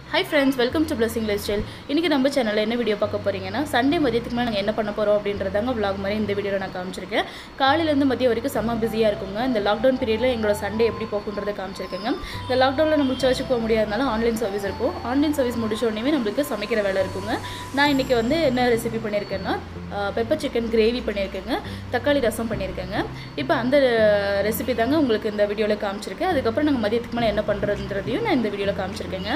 high friends welcome to blessing life style இன்றைக்கி நம்ம சேனலில் என்ன வீடியோ பார்க்க போகிறீங்கன்னா சண்டே மதியத்துக்கு மேலே நாங்கள் என்ன பண்ண போகிறோம் அப்படின்றதாங்க vlog மாதிரி இந்த வீடியோவில் நான் காமிச்சிருக்கேன் காலையிலேருந்து மதியம் வரைக்கும் செம்ம பிஸியாக இருக்குங்க இந்த லாக்டவுன் பீரியடில் எங்களோட சண்டே எப்படி போகுன்றதை காமிச்சிருக்கேங்க இந்த லாக்டவுனில் நம்மளுக்கு சர்ச்சுக்கு போக முடியாதனால ஆன்லைன் சர்வீஸ் இருக்கும் ஆன்லைன் சர்வீஸ் முடிச்ச உடனே நம்மளுக்கு சமைக்கிற வேலை இருக்குங்க நான் இன்றைக்கி வந்து என்ன ரெசிபி பண்ணியிருக்கேன்னா பெப்பர் சிக்கன் கிரேவி பண்ணியிருக்கேங்க தக்காளி ரசம் பண்ணியிருக்கேங்க இப்போ அந்த ரெசிபி தாங்க உங்களுக்கு இந்த வீடியோவில் காமிச்சிருக்கேன் அதுக்கப்புறம் நாங்கள் மதியத்துக்கு மேலே என்ன பண்ணுறதுன்றதையும் நான் இந்த வீடியோவில் காமிச்சிருக்கேங்க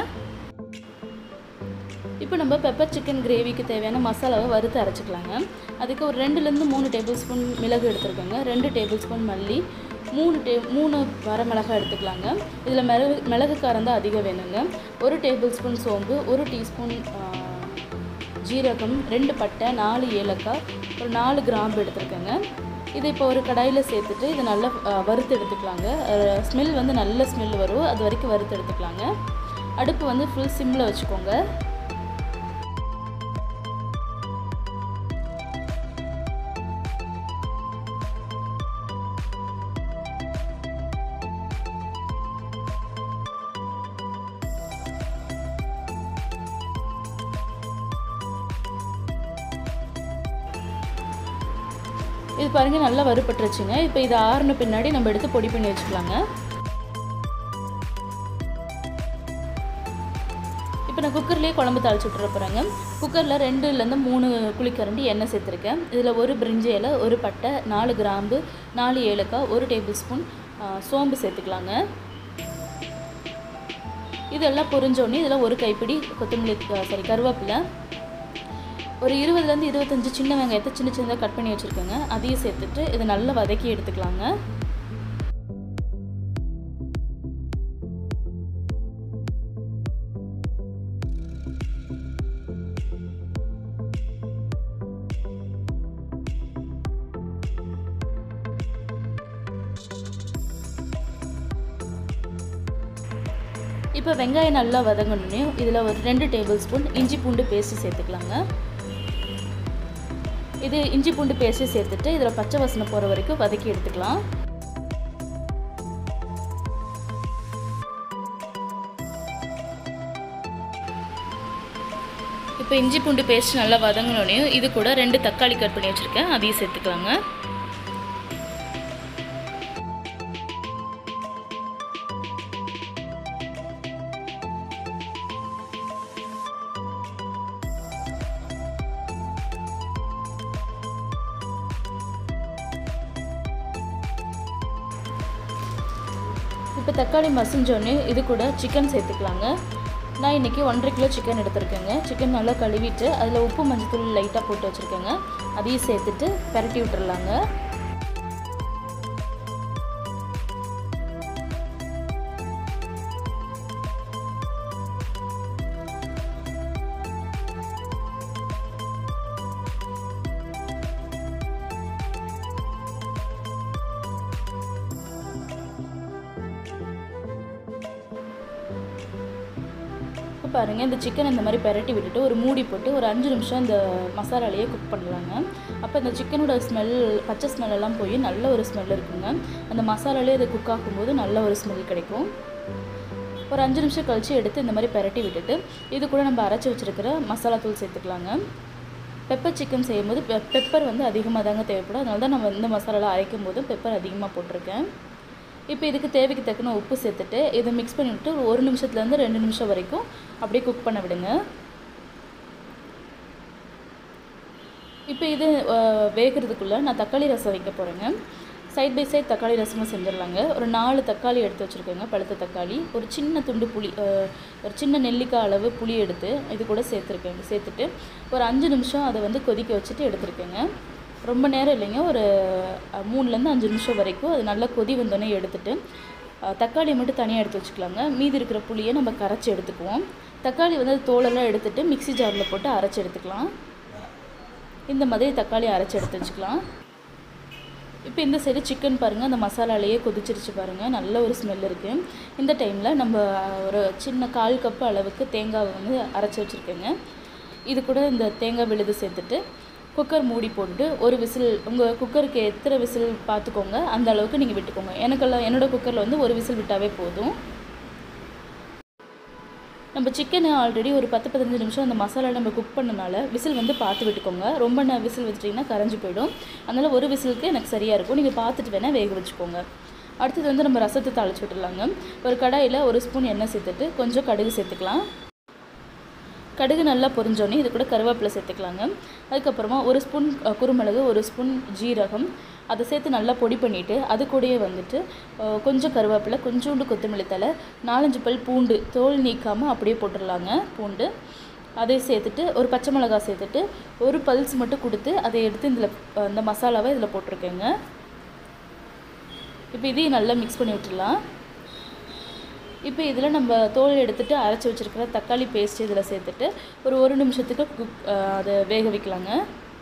இப்போ நம்ம பெப்பர் சிக்கன் கிரேவிக்கு தேவையான மசாலாவை வறுத்து அரைச்சிக்கலாங்க அதுக்கு ஒரு ரெண்டுலேருந்து மூணு டேபிள் ஸ்பூன் மிளகு எடுத்துருக்கோங்க ரெண்டு டேபிள் ஸ்பூன் மல்லி மூணு டே மூணு வரமிளகாய் எடுத்துக்கலாங்க இதில் மிளகு மிளகு காரம் தான் அதிகம் வேணுங்க ஒரு டேபிள் ஸ்பூன் சோம்பு ஒரு டீஸ்பூன் ஜீரகம் ரெண்டு பட்டை நாலு ஏலக்காய் ஒரு நாலு கிராம்பு எடுத்துருக்கேங்க இது இப்போ ஒரு கடாயில் சேர்த்துட்டு இதை நல்லா அஹ், வறுத்து எடுத்துக்கலாங்க ஸ்மெல் வந்து நல்ல ஸ்மெல் வரும் அது வரைக்கும் வறுத்து எடுத்துக்கலாங்க அடுப்பு வந்து ஃபுல் சிம்மில் வச்சுக்கோங்க இது பாருங்க நல்லா வறுபட்டுருச்சுங்க இப்போ இது ஆறுன பின்னாடி நம்ம எடுத்து பொடி பண்ணி வச்சுக்கலாங்க இப்போ நான் குக்கர்லேயே குழம்பு தாளிச்சு விட்டுற போகிறேங்க குக்கரில் ரெண்டுலேருந்து மூணு குழிக்கரண்டி எண்ணெய் சேர்த்துருக்கேன் இதில் ஒரு பிரிஞ்சி இலை ஒரு பட்டை நாலு கிராம்பு நாலு ஏலக்காய் ஒரு டேபிள் ஸ்பூன் சோம்பு சேர்த்துக்கலாங்க இதெல்லாம் பொரிஞ்சோடனே இதில் ஒரு கைப்பிடி கொத்தமல்லி சாரி கருவேப்பிலை ஒரு இருபதுலேருந்து இருபத்தஞ்சி சின்ன வெங்காயத்தை சின்ன சின்னதாக கட் பண்ணி வச்சுருக்கேங்க அதையும் சேர்த்துட்டு இதை நல்லா வதக்கி எடுத்துக்கலாங்க இப்போ வெங்காயம் நல்லா வதங்கணுன்னே இதில் ஒரு ரெண்டு டேபிள் ஸ்பூன் இஞ்சி பூண்டு பேஸ்ட்டு சேர்த்துக்கலாங்க இது இஞ்சி பூண்டு பேஸ்ட்டு சேர்த்துட்டு இதில் பச்சை வாசனை போகிற வரைக்கும் வதக்கி எடுத்துக்கலாம் இப்போ இஞ்சி பூண்டு பேஸ்ட் நல்லா வதங்கினோடனே இது கூட ரெண்டு தக்காளி கட் பண்ணி வச்சுருக்கேன் அதையும் சேர்த்துக்கலாங்க இப்போ தக்காளி மசிஞ்சோடனே இது கூட சிக்கன் சேர்த்துக்கலாங்க நான் இன்றைக்கி ஒன்றரை கிலோ சிக்கன் எடுத்திருக்கேங்க சிக்கன் நல்லா கழுவிட்டு அதில் உப்பு மஞ்சத்தூள் லைட்டாக போட்டு வச்சுருக்கேங்க அதையும் சேர்த்துட்டு பரட்டி விட்டுறலாங்க இப்போ பாருங்கள் இந்த சிக்கன் இந்த மாதிரி பெரட்டி விட்டுட்டு ஒரு மூடி போட்டு ஒரு அஞ்சு நிமிஷம் இந்த மசாலாலேயே குக் பண்ணலாங்க அப்போ இந்த சிக்கனோட ஸ்மெல் பச்சை ஸ்மெல் எல்லாம் போய் நல்ல ஒரு ஸ்மெல் இருக்குங்க அந்த மசாலாலே அது குக் ஆகும்போது நல்ல ஒரு ஸ்மெல் கிடைக்கும் ஒரு அஞ்சு நிமிஷம் கழித்து எடுத்து இந்த மாதிரி பெரட்டி விட்டுட்டு இது கூட நம்ம அரைச்சி வச்சுருக்கிற மசாலா தூள் சேர்த்துக்கலாங்க பெப்பர் சிக்கன் செய்யும்போது பெ பெப்பர் வந்து அதிகமாக தாங்க தேவைப்படும் அதனால தான் நம்ம இந்த மசாலாலாம் அரைக்கும் போது பெப்பர் அதிகமாக போட்டிருக்கேன் இப்போ இதுக்கு தேவைக்கு தக்கன உப்பு சேர்த்துட்டு இதை மிக்ஸ் பண்ணிவிட்டு ஒரு ஒரு நிமிஷத்துலேருந்து ரெண்டு நிமிஷம் வரைக்கும் அப்படியே குக் பண்ண விடுங்க இப்போ இது அஹ், வேகிறதுக்குள்ளே நான் தக்காளி ரசம் வைக்க போகிறேங்க சைட் பை சைட் தக்காளி ரசமும் செஞ்சிடலாங்க ஒரு நாலு தக்காளி எடுத்து வச்சுருக்கேங்க பழுத்த தக்காளி ஒரு சின்ன துண்டு புளி அஹ், ஒரு சின்ன நெல்லிக்காய் அளவு புளி எடுத்து இது கூட சேர்த்துருக்கேங்க சேர்த்துட்டு ஒரு அஞ்சு நிமிஷம் அதை வந்து கொதிக்க வச்சுட்டு எடுத்துருக்கேங்க ரொம்ப நேரம் இல்லைங்க ஒரு அஹ், மூணுலேருந்து அஞ்சு நிமிஷம் வரைக்கும் அது நல்லா கொதி வந்தோடனே எடுத்துட்டு அஹ், தக்காளியை மட்டும் தனியாக எடுத்து வச்சுக்கலாங்க மீதி இருக்கிற புளியை நம்ம கரைச்சி எடுத்துக்குவோம் தக்காளி வந்து அது தோலெல்லாம் எடுத்துட்டு மிக்ஸி ஜாரில் போட்டு அரைச்சி எடுத்துக்கலாம் இந்த மாதிரி தக்காளி அரைச்சி எடுத்து வச்சுக்கலாம் இப்போ இந்த சைடு சிக்கன் பாருங்கள் அந்த மசாலாலேயே கொதிச்சிருச்சு பாருங்கள் நல்ல ஒரு ஸ்மெல் இருக்குது இந்த டைமில் நம்ம ஒரு சின்ன கால் கப்பு அளவுக்கு தேங்காவை வந்து அரைச்சி வச்சுருக்கேங்க இது கூட இந்த தேங்காய் விழுது சேர்த்துட்டு குக்கர் மூடி போட்டு ஒரு விசில் உங்கள் குக்கருக்கு எத்தனை விசில் பார்த்துக்கோங்க அந்த அளவுக்கு நீங்கள் விட்டுக்கோங்க எனக்கெல்லாம் என்னோடய குக்கரில் வந்து ஒரு விசில் விட்டாவே போதும் நம்ம சிக்கனை ஆல்ரெடி ஒரு பத்து பதினஞ்சு நிமிஷம் அந்த மசாலா நம்ம குக் பண்ணனால விசில் வந்து பார்த்து விட்டுக்கோங்க ரொம்ப ந விசில் வச்சிட்டிங்கன்னா கரைஞ்சி போயிடும் அதனால் ஒரு விசிலுக்கு எனக்கு சரியாக இருக்கும் நீங்கள் பார்த்துட்டு வேணால் வேக வச்சுக்கோங்க அடுத்தது வந்து நம்ம ரசத்தை தாளிச்சு விட்டுடலாங்க ஒரு கடாயில் ஒரு ஸ்பூன் எண்ணெய் சேர்த்துட்டு கொஞ்சம் கடுகு சேர்த்துக்கலாம் கடுகு நல்லா பொரிஞ்சோடனே இது கூட கருவேப்பிலை சேர்த்துக்கலாங்க அதுக்கப்புறமா ஒரு ஸ்பூன் அஹ், குருமிளகு ஒரு ஸ்பூன் ஜீரகம் அதை சேர்த்து நல்லா பொடி பண்ணிவிட்டு அது கூடயே வந்துட்டு அஹ், கொஞ்சம் கருவேப்பிலை கொஞ்சோண்டு கொத்தமல்லி தழை நாலஞ்சு பல் பூண்டு தோல் நீக்காமல் அப்படியே போட்டுடலாங்க பூண்டு அதை சேர்த்துட்டு ஒரு பச்சை மிளகாய் சேர்த்துட்டு ஒரு பல்ஸ் மட்டும் கொடுத்து அதை எடுத்து இதில் இந்த மசாலாவை இதில் போட்டிருக்கேங்க இப்போ இதையும் நல்லா மிக்ஸ் பண்ணி விட்டுடலாம் இப்போ இதில் நம்ம தோல் எடுத்துட்டு அரைச்சி வச்சுருக்கிற தக்காளி பேஸ்ட் இதில் சேர்த்துட்டு ஒரு ஒரு நிமிஷத்துக்கு குக் அதை வேக வைக்கலாங்க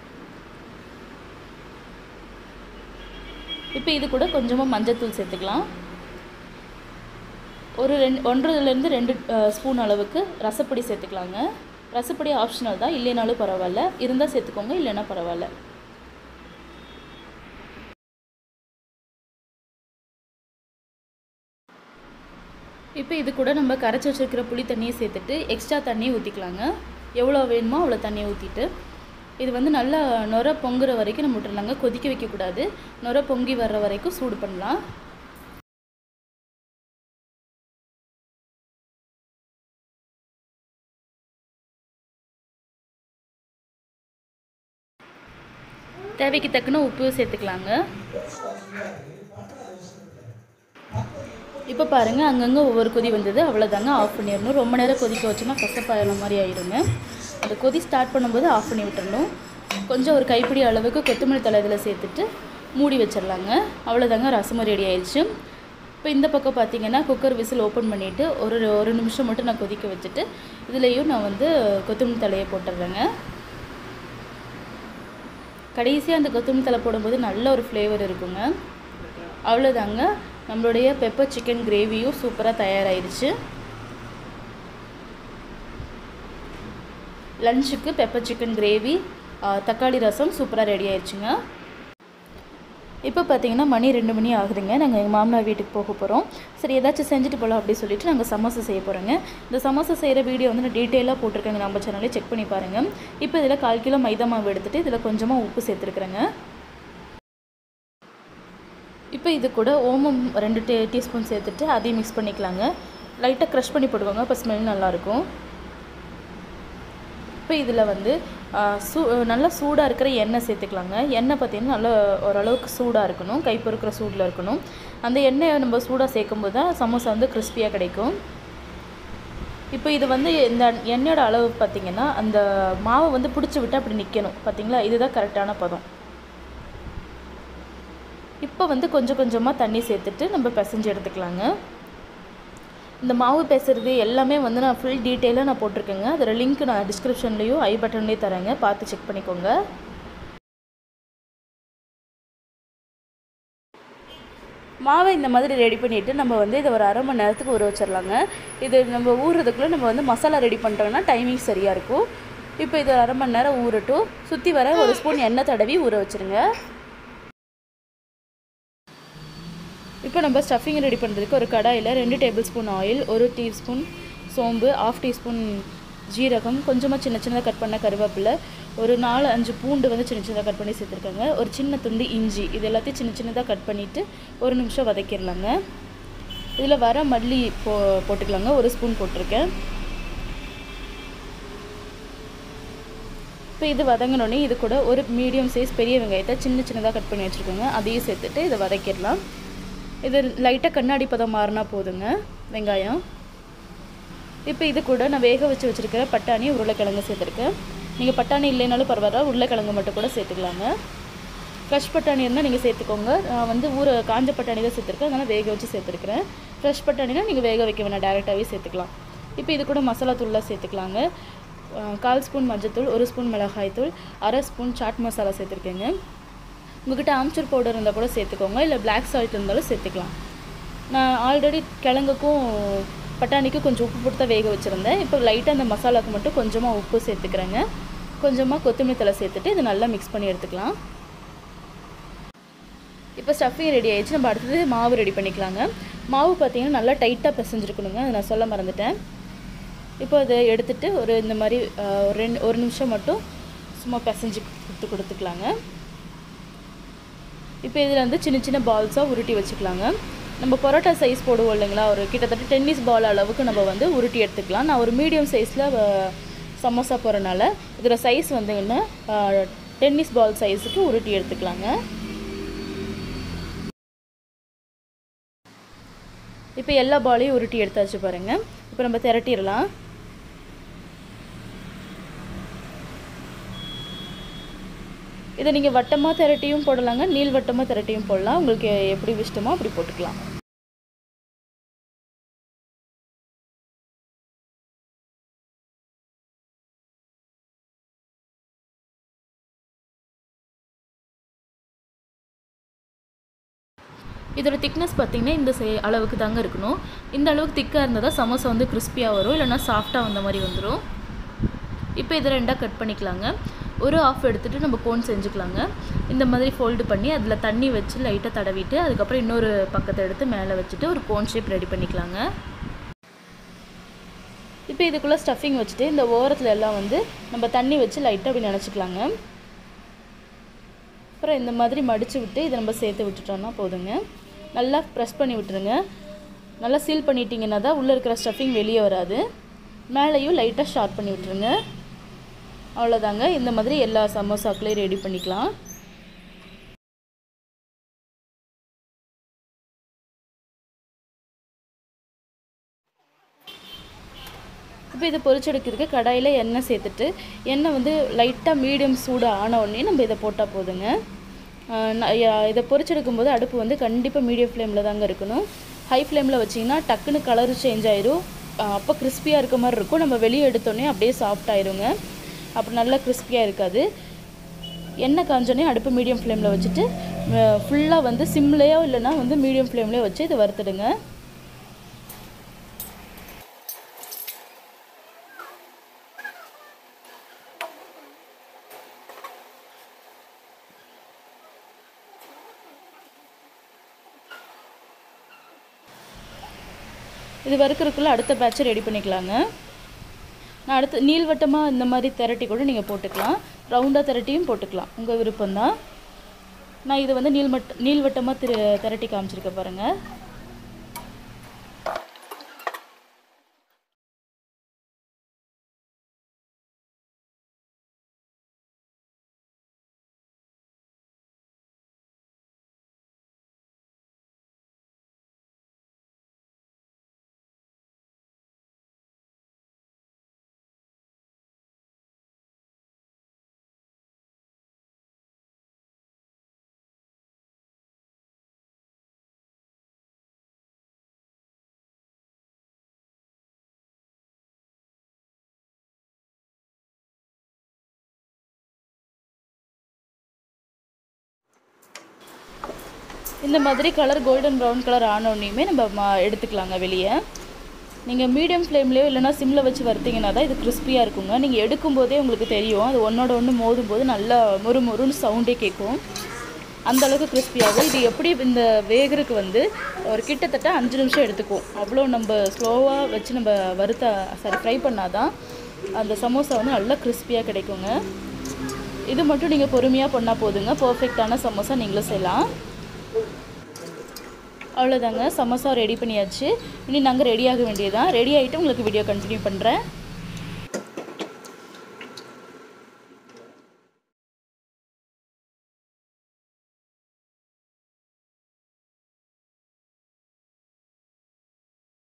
இப்போ இது கூட கொஞ்சமாக மஞ்சத்தூள் சேர்த்துக்கலாம் ஒரு ரெண்டு ஒன்றரைலேருந்து ரெண்டு ஸ்பூன் அளவுக்கு ரசப்பொடி சேர்த்துக்கலாங்க ரசப்பொடி ஆப்ஷனல் தான் இல்லைனாலும் பரவாயில்ல இருந்தால் சேர்த்துக்கோங்க இல்லைன்னா பரவாயில்ல இப்போ இது கூட நம்ம கரைச்சி வச்சிருக்கிற புளி தண்ணியை சேர்த்துட்டு எக்ஸ்ட்ரா தண்ணியை ஊற்றிக்கலாங்க எவ்வளோ வேணுமோ அவ்வளோ தண்ணியை ஊற்றிட்டு இது வந்து நல்லா நுர பொங்குற வரைக்கும் நம்ம விட்டுறலாங்க கொதிக்க வைக்கக்கூடாது நுர பொங்கி வர்ற வரைக்கும் சூடு பண்ணலாம் தேவைக்கு தக்கன உப்பு சேர்த்துக்கலாங்க இப்போ பாருங்கள் அங்கங்கே ஒவ்வொரு கொதி வந்தது அவ்வளோதாங்க ஆஃப் பண்ணிடணும் ரொம்ப நேரம் கொதிக்க வச்சோன்னா கசப்பாயின மாதிரி ஆயிருங்க அந்த கொதி ஸ்டார்ட் பண்ணும்போது ஆஃப் பண்ணி விட்டுறணும் கொஞ்சம் ஒரு கைப்பிடி அளவுக்கு கொத்தமல்லி தழை இதில் சேர்த்துட்டு மூடி வச்சிடலாங்க அவ்வளோதாங்க ரசமும் ரெடி ஆயிடுச்சு இப்போ இந்த பக்கம் பார்த்தீங்கன்னா குக்கர் விசில் ஓப்பன் பண்ணிவிட்டு ஒரு ஒரு நிமிஷம் மட்டும் நான் கொதிக்க வச்சுட்டு இதுலேயும் நான் வந்து கொத்தமல்லி தலையை போட்டுடுறேங்க கடைசியாக அந்த கொத்தமல்லி தலை போடும்போது நல்ல ஒரு ஃப்ளேவர் இருக்குங்க அவ்வளோதாங்க நம்மளுடைய பெப்பர் சிக்கன் கிரேவியும் சூப்பராக தயாராகிடுச்சு லஞ்சுக்கு பெப்பர் சிக்கன் கிரேவி தக்காளி ரசம் சூப்பராக ரெடி ஆயிடுச்சுங்க இப்போ பார்த்தீங்கன்னா மணி ரெண்டு மணி ஆகுதுங்க நாங்கள் எங்கள் மாமனார் வீட்டுக்கு போக போகிறோம் சரி ஏதாச்சும் செஞ்சுட்டு போகலாம் அப்படின்னு சொல்லிட்டு நாங்கள் சமோசா செய்ய போகிறோங்க இந்த சமோசா செய்கிற வீடியோ வந்து நான் டீட்டெயிலாக போட்டிருக்கேங்க நம்ம சேனலே செக் பண்ணி பாருங்கள் இப்போ இதில் கால் கிலோ மைதா மாவு எடுத்துகிட்டு இதில் கொஞ்சமாக உப்பு சேர்த்துருக்குறேங்க இப்போ இது கூட ஓமம் ரெண்டு டீ டீஸ்பூன் சேர்த்துட்டு அதையும் மிக்ஸ் பண்ணிக்கலாங்க லைட்டாக க்ரஷ் பண்ணி போட்டுக்கோங்க அப்போ ஸ்மெல் நல்லாயிருக்கும் இப்போ இதில் வந்து ஆ, சூ நல்லா சூடாக இருக்கிற எண்ணெய் சேர்த்துக்கலாங்க எண்ணெய் பார்த்தீங்கன்னா நல்லா ஓரளவுக்கு சூடாக இருக்கணும் கை பொறுக்கிற சூடில் இருக்கணும் அந்த எண்ணெயை நம்ம சூடாக சேர்க்கும்போது தான் சமோசா வந்து கிறிஸ்பியாக கிடைக்கும் இப்போ இது வந்து இந்த எண்ணெயோட அளவு பார்த்தீங்கன்னா அந்த மாவை வந்து பிடிச்சி விட்டு அப்படி நிற்கணும் பார்த்தீங்களா இதுதான் கரெக்டான பதம் இப்போ வந்து கொஞ்சம் கொஞ்சமாக தண்ணி சேர்த்துட்டு நம்ம பிசைஞ்சு எடுத்துக்கலாங்க இந்த மாவு பேசுறது எல்லாமே வந்து நான் ஃபுல் டீட்டெயிலாக நான் போட்டிருக்கேங்க அதோட லிங்க் நான் டிஸ்கிரிப்ஷன்லேயும் ஐ பட்டன்லேயும் தரேங்க பார்த்து செக் பண்ணிக்கோங்க மாவை இந்த மாதிரி ரெடி பண்ணிவிட்டு நம்ம வந்து இதை ஒரு அரை மணி நேரத்துக்கு ஊற வச்சிடலாங்க இது நம்ம ஊறுறதுக்குள்ளே நம்ம வந்து மசாலா ரெடி பண்ணிட்டோம்னா டைமிங் சரியாக இருக்கும் இப்போ இது அரை மணி நேரம் ஊறட்டும் சுற்றி வர ஒரு ஸ்பூன் எண்ணெய் தடவி ஊற வச்சுருங்க இப்போ நம்ம ஸ்டஃபிங் ரெடி பண்ணுறதுக்கு ஒரு கடாயில் ரெண்டு டேபிள் ஸ்பூன் ஆயில் ஒரு டீஸ்பூன் சோம்பு ஆஃப் டீஸ்பூன் ஜீரகம் கொஞ்சமாக சின்ன சின்னதாக கட் பண்ண கருவேப்பிலை ஒரு நாலு அஞ்சு பூண்டு வந்து சின்ன சின்னதாக கட் பண்ணி சேர்த்துருக்காங்க ஒரு சின்ன துண்டு இஞ்சி இது எல்லாத்தையும் சின்ன சின்னதாக கட் பண்ணிவிட்டு ஒரு நிமிஷம் வதக்கிடலாங்க இதில் வர மல்லி போ போட்டுக்கலாங்க ஒரு ஸ்பூன் போட்டிருக்கேன் இப்போ இது வதங்கினோடனே இது கூட ஒரு மீடியம் சைஸ் பெரிய வெங்காயத்தை சின்ன சின்னதாக கட் பண்ணி வச்சுருக்கோங்க அதையும் சேர்த்துட்டு இதை வதக்கிடலாம் இது லைட்டாக கண்ணாடி பதம் மாறினா போதுங்க வெங்காயம் இப்போ இது கூட நான் வேக வச்சு வச்சுருக்கிற பட்டாணி உருளைக்கிழங்கு சேர்த்துருக்கேன் நீங்கள் பட்டாணி இல்லைனாலும் பரவாயில்ல உருளைக்கிழங்கு மட்டும் கூட சேர்த்துக்கலாங்க ஃப்ரெஷ் பட்டாணி இருந்தால் நீங்கள் சேர்த்துக்கோங்க நான் வந்து ஊற காஞ்ச பட்டாணி தான் சேர்த்துருக்கேன் அதனால் வேக வச்சு சேர்த்துருக்குறேன் ஃப்ரெஷ் பட்டாணினா நீங்கள் வேக வைக்க வேணாம் டேரெக்டாகவே சேர்த்துக்கலாம் இப்போ இது கூட மசாலா தூள்லாம் சேர்த்துக்கலாங்க அஹ் கால் ஸ்பூன் மஞ்சத்தூள் ஒரு ஸ்பூன் மிளகாய்த்தூள் அரை ஸ்பூன் சாட் மசாலா சேர்த்துருக்கேங்க உங்ககிட்ட ஆம்ச்சூர் பவுடர் இருந்தால் கூட சேர்த்துக்கோங்க இல்லை பிளாக் சால்ட் இருந்தாலும் சேர்த்துக்கலாம் நான் ஆல்ரெடி கிழங்குக்கும் பட்டாணிக்கும் கொஞ்சம் உப்பு போட்டு தான் வேக வச்சுருந்தேன் இப்போ லைட்டாக அந்த மசாலாவுக்கு மட்டும் கொஞ்சமாக உப்பு சேர்த்துக்கிறேங்க கொஞ்சமாக கொத்தமல்லி தலை சேர்த்துட்டு இதை நல்லா மிக்ஸ் பண்ணி எடுத்துக்கலாம் இப்போ ஸ்டஃபிங் ரெடி ஆயிடுச்சு நம்ம அடுத்தது மாவு ரெடி பண்ணிக்கலாங்க மாவு பார்த்தீங்கன்னா நல்லா டைட்டாக பிசைஞ்சிருக்கணுங்க அதை நான் சொல்ல மறந்துட்டேன் இப்போ அதை எடுத்துட்டு ஒரு இந்த மாதிரி அஹ், ஒரு ரெண்டு ஒரு நிமிஷம் மட்டும் சும்மா பிசைஞ்சு கொடுத்து கொடுத்துக்கலாங்க இப்போ இதில் வந்து சின்ன சின்ன பால்ஸாக உருட்டி வச்சுக்கலாங்க நம்ம பரோட்டா சைஸ் போடுவோம் இல்லைங்களா ஒரு கிட்டத்தட்ட டென்னிஸ் பால் அளவுக்கு நம்ம வந்து உருட்டி எடுத்துக்கலாம் நான் ஒரு மீடியம் சைஸில் சமோசா போகிறனால இதில் சைஸ் வந்துங்கன்னா டென்னிஸ் பால் சைஸுக்கு உருட்டி எடுத்துக்கலாங்க இப்போ எல்லா பாலையும் உருட்டி எடுத்தாச்சு பாருங்க இப்போ நம்ம திரட்டிடலாம் இதை நீங்கள் வட்டமாக திரட்டியும் போடலாங்க நீள் வட்டமாக திரட்டியும் போடலாம் உங்களுக்கு எப்படி இஷ்டமோ அப்படி போட்டுக்கலாம் இதோட திக்னஸ் பார்த்தீங்கன்னா இந்த சே அளவுக்கு தாங்க இருக்கணும் இந்த அளவுக்கு திக்காக இருந்தால் தான் சமோசா வந்து கிறிஸ்பியாக வரும் இல்லைன்னா சாஃப்டாக வந்த மாதிரி வந்துடும் இப்போ இதை ரெண்டாக கட் பண்ணிக்கலாங்க ஒரு ஆஃப் எடுத்துகிட்டு நம்ம கோன் செஞ்சுக்கலாங்க இந்த மாதிரி ஃபோல்டு பண்ணி அதில் தண்ணி வச்சு லைட்டாக தடவிட்டு அதுக்கப்புறம் இன்னொரு பக்கத்தை எடுத்து மேலே வச்சுட்டு ஒரு கோன் ஷேப் ரெடி பண்ணிக்கலாங்க இப்போ இதுக்குள்ளே ஸ்டஃபிங் வச்சுட்டு இந்த ஓரத்தில் எல்லாம் வந்து நம்ம தண்ணி வச்சு லைட்டாக அப்படி நினச்சிக்கலாங்க அப்புறம் இந்த மாதிரி மடித்து விட்டு இதை நம்ம சேர்த்து விட்டுட்டோம்னா போதுங்க நல்லா ப்ரெஸ் பண்ணி விட்டுருங்க நல்லா சீல் பண்ணிட்டீங்கன்னா தான் உள்ளே இருக்கிற ஸ்டஃபிங் வெளியே வராது மேலேயும் லைட்டாக ஷார்ப் பண்ணி விட்டுருங்க அவ்வளோதாங்க இந்த மாதிரி எல்லா சமோசாக்களையும் ரெடி பண்ணிக்கலாம் இப்போ இதை பொரிச்செடுக்கிறதுக்கு கடாயில் எண்ணெய் சேர்த்துட்டு எண்ணெய் வந்து லைட்டாக மீடியம் சூடு ஆன உடனே நம்ம இதை போட்டால் போதுங்க ஆஹ் ந- யா- இதை பொரிச்செடுக்கும் போது அடுப்பு வந்து கண்டிப்பாக மீடியம் ஃப்ளேமில் தாங்க இருக்கணும் ஹை ஃப்ளேமில் வச்சிங்கன்னா டக்குன்னு கலர் சேஞ்ச் ஆயிரும் ஆஹ் அப்போ கிறிஸ்பியாக இருக்க மாதிரி இருக்கும் நம்ம வெளியே எடுத்தோடனே அப்படியே சாஃப்ட் ஆயிருங்க அப்போ நல்லா கிறிஸ்பியாக இருக்காது எண்ணெய் காஞ்சோடனே அடுப்பு மீடியம் ஃப்ளேமில் வச்சுட்டு ஃபுல்லாக வந்து சிம்லேயோ இல்லைன்னா வந்து மீடியம் ஃப்ளேம்லேயோ வச்சு இதை வறுத்துடுங்க இது வறுக்கிறதுக்குள்ள அடுத்த பேட்சை ரெடி பண்ணிக்கலாங்க நான் அடுத்து நீள்வட்டமாக இந்த மாதிரி திரட்டி கூட நீங்கள் போட்டுக்கலாம் ரவுண்டாக திரட்டியும் போட்டுக்கலாம் உங்கள் விருப்பம்தான் நான் இது வந்து நீள்மட் நீள்வட்டமாக திரு திரட்டி காமிச்சிருக்கேன் பாருங்கள் இந்த மாதிரி கலர் கோல்டன் ப்ரௌன் கலர் ஆனோடனையுமே நம்ம ம- எடுத்துக்கலாங்க வெளியே நீங்கள் மீடியம் ஃப்ளேம்லேயோ இல்லைனா சிம்மில் வச்சு வறுத்தீங்கன்னா தான் இது கிறிஸ்பியாக இருக்குங்க நீங்கள் எடுக்கும்போதே உங்களுக்கு தெரியும் அது ஒன்றோட ஒன்று மோதும் போது நல்லா மொறு மொறுன்னு சவுண்டே கேட்கும் அந்த அளவுக்கு கிறிஸ்பியாகும் இது எப்படி இந்த வேகருக்கு வந்து ஒரு கிட்டத்தட்ட அஞ்சு நிமிஷம் எடுத்துக்கும் அவ்வளோ நம்ம ஸ்லோவாக வச்சு நம்ம வறுத்த சாரி ஃப்ரை பண்ணாதான் அந்த சமோசா வந்து நல்லா கிறிஸ்பியாக கிடைக்குங்க இது மட்டும் நீங்கள் பொறுமையாக பண்ணால் போதுங்க பர்ஃபெக்டான சமோசா நீங்களும் செய்யலாம் அவ்வளோதாங்க சமோசா ரெடி பண்ணியாச்சு இனி நாங்கள் ரெடி ஆக வேண்டியதான் ரெடி ஆகிட்டு உங்களுக்கு வீடியோ கண்டினியூ பண்ணுறேன்